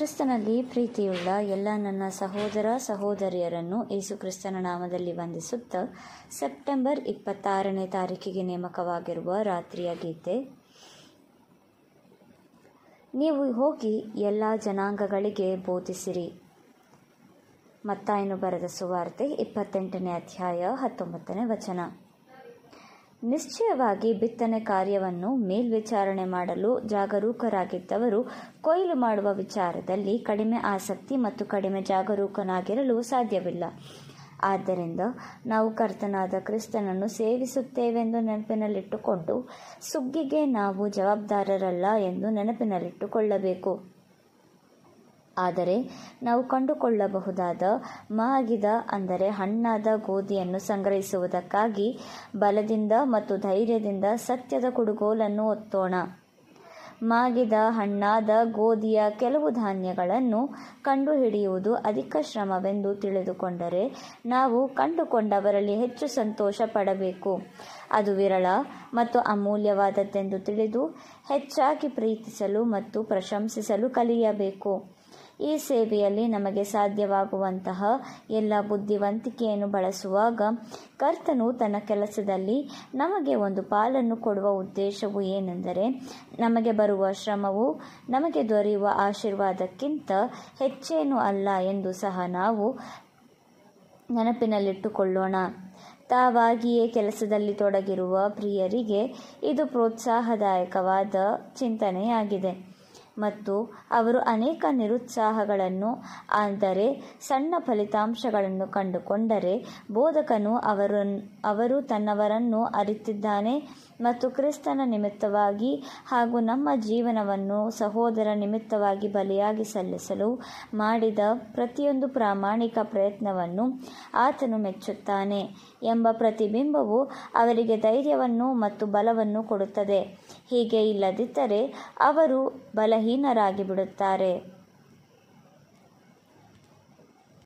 ಕ್ರಿಸ್ತನಲ್ಲಿ ಪ್ರೀತಿಯುಳ್ಳ ಎಲ್ಲ ನನ್ನ ಸಹೋದರ ಸಹೋದರಿಯರನ್ನು ಯೇಸು ಕ್ರಿಸ್ತನ ನಾಮದಲ್ಲಿ ವಂದಿಸುತ್ತಾ ಸೆಪ್ಟೆಂಬರ್ ಇಪ್ಪತ್ತಾರನೇ ತಾರೀಕಿಗೆ ನೇಮಕವಾಗಿರುವ ರಾತ್ರಿಯ ಗೀತೆ ನೀವು ಹೋಗಿ ಎಲ್ಲ ಜನಾಂಗಗಳಿಗೆ ಬೋಧಿಸಿರಿ ಮತ್ತಾಯನು ಬರೆದ ಸುವಾರ್ತೆ ಇಪ್ಪತ್ತೆಂಟನೇ ಅಧ್ಯಾಯ ಹತ್ತೊಂಬತ್ತನೇ ವಚನ ನಿಶ್ಚಯವಾಗಿ ಬಿತ್ತನೆ ಕಾರ್ಯವನ್ನು ಮೇಲ್ವಿಚಾರಣೆ ಮಾಡಲು ಜಾಗರೂಕರಾಗಿದ್ದವರು ಕೊಯ್ಲು ಮಾಡುವ ವಿಚಾರದಲ್ಲಿ ಕಡಿಮೆ ಆಸಕ್ತಿ ಮತ್ತು ಕಡಿಮೆ ಜಾಗರೂಕನಾಗಿರಲು ಸಾಧ್ಯವಿಲ್ಲ ಆದ್ದರಿಂದ ನಾವು ಕರ್ತನಾದ ಕ್ರಿಸ್ತನನ್ನು ಸೇವಿಸುತ್ತೇವೆಂದು ನೆನಪಿನಲ್ಲಿಟ್ಟುಕೊಂಡು ಸುಗ್ಗಿಗೆ ನಾವು ಜವಾಬ್ದಾರರಲ್ಲ ಎಂದು ನೆನಪಿನಲ್ಲಿಟ್ಟುಕೊಳ್ಳಬೇಕು ಆದರೆ ನಾವು ಕಂಡುಕೊಳ್ಳಬಹುದಾದ ಮಾಗಿದ ಅಂದರೆ ಹಣ್ಣಾದ ಗೋಧಿಯನ್ನು ಸಂಗ್ರಹಿಸುವುದಕ್ಕಾಗಿ ಬಲದಿಂದ ಮತ್ತು ಧೈರ್ಯದಿಂದ ಸತ್ಯದ ಕುಡುಗೋಲನ್ನು ಒತ್ತೋಣ ಮಾಗಿದ ಹಣ್ಣಾದ ಗೋಧಿಯ ಕೆಲವು ಧಾನ್ಯಗಳನ್ನು ಕಂಡುಹಿಡಿಯುವುದು ಅಧಿಕ ಶ್ರಮವೆಂದು ತಿಳಿದುಕೊಂಡರೆ ನಾವು ಕಂಡುಕೊಂಡವರಲ್ಲಿ ಹೆಚ್ಚು ಸಂತೋಷ ಪಡಬೇಕು ಅದು ವಿರಳ ಮತ್ತು ಅಮೂಲ್ಯವಾದದ್ದೆಂದು ತಿಳಿದು ಹೆಚ್ಚಾಗಿ ಪ್ರೀತಿಸಲು ಮತ್ತು ಪ್ರಶಂಸಿಸಲು ಕಲಿಯಬೇಕು ಈ ಸೇವೆಯಲ್ಲಿ ನಮಗೆ ಸಾಧ್ಯವಾಗುವಂತಹ ಎಲ್ಲ ಬುದ್ಧಿವಂತಿಕೆಯನ್ನು ಬಳಸುವಾಗ ಕರ್ತನು ತನ್ನ ಕೆಲಸದಲ್ಲಿ ನಮಗೆ ಒಂದು ಪಾಲನ್ನು ಕೊಡುವ ಉದ್ದೇಶವು ಏನೆಂದರೆ ನಮಗೆ ಬರುವ ಶ್ರಮವು ನಮಗೆ ದೊರೆಯುವ ಆಶೀರ್ವಾದಕ್ಕಿಂತ ಹೆಚ್ಚೇನೂ ಅಲ್ಲ ಎಂದು ಸಹ ನಾವು ನೆನಪಿನಲ್ಲಿಟ್ಟುಕೊಳ್ಳೋಣ ತಾವಾಗಿಯೇ ಕೆಲಸದಲ್ಲಿ ತೊಡಗಿರುವ ಪ್ರಿಯರಿಗೆ ಇದು ಪ್ರೋತ್ಸಾಹದಾಯಕವಾದ ಚಿಂತನೆಯಾಗಿದೆ ಮತ್ತು ಅವರು ಅನೇಕ ನಿರುತ್ಸಾಹಗಳನ್ನು ಅಂದರೆ ಸಣ್ಣ ಫಲಿತಾಂಶಗಳನ್ನು ಕಂಡುಕೊಂಡರೆ ಬೋಧಕನು ಅವರು ಅವರು ತನ್ನವರನ್ನು ಅರಿತಿದ್ದಾನೆ ಮತ್ತು ಕ್ರಿಸ್ತನ ನಿಮಿತ್ತವಾಗಿ ಹಾಗೂ ನಮ್ಮ ಜೀವನವನ್ನು ಸಹೋದರ ನಿಮಿತ್ತವಾಗಿ ಬಲಿಯಾಗಿ ಸಲ್ಲಿಸಲು ಮಾಡಿದ ಪ್ರತಿಯೊಂದು ಪ್ರಾಮಾಣಿಕ ಪ್ರಯತ್ನವನ್ನು ಆತನು ಮೆಚ್ಚುತ್ತಾನೆ ಎಂಬ ಪ್ರತಿಬಿಂಬವು ಅವರಿಗೆ ಧೈರ್ಯವನ್ನು ಮತ್ತು ಬಲವನ್ನು ಕೊಡುತ್ತದೆ ಹೀಗೆ ಇಲ್ಲದಿದ್ದರೆ ಅವರು ಬಲಹೀನರಾಗಿ ಬಿಡುತ್ತಾರೆ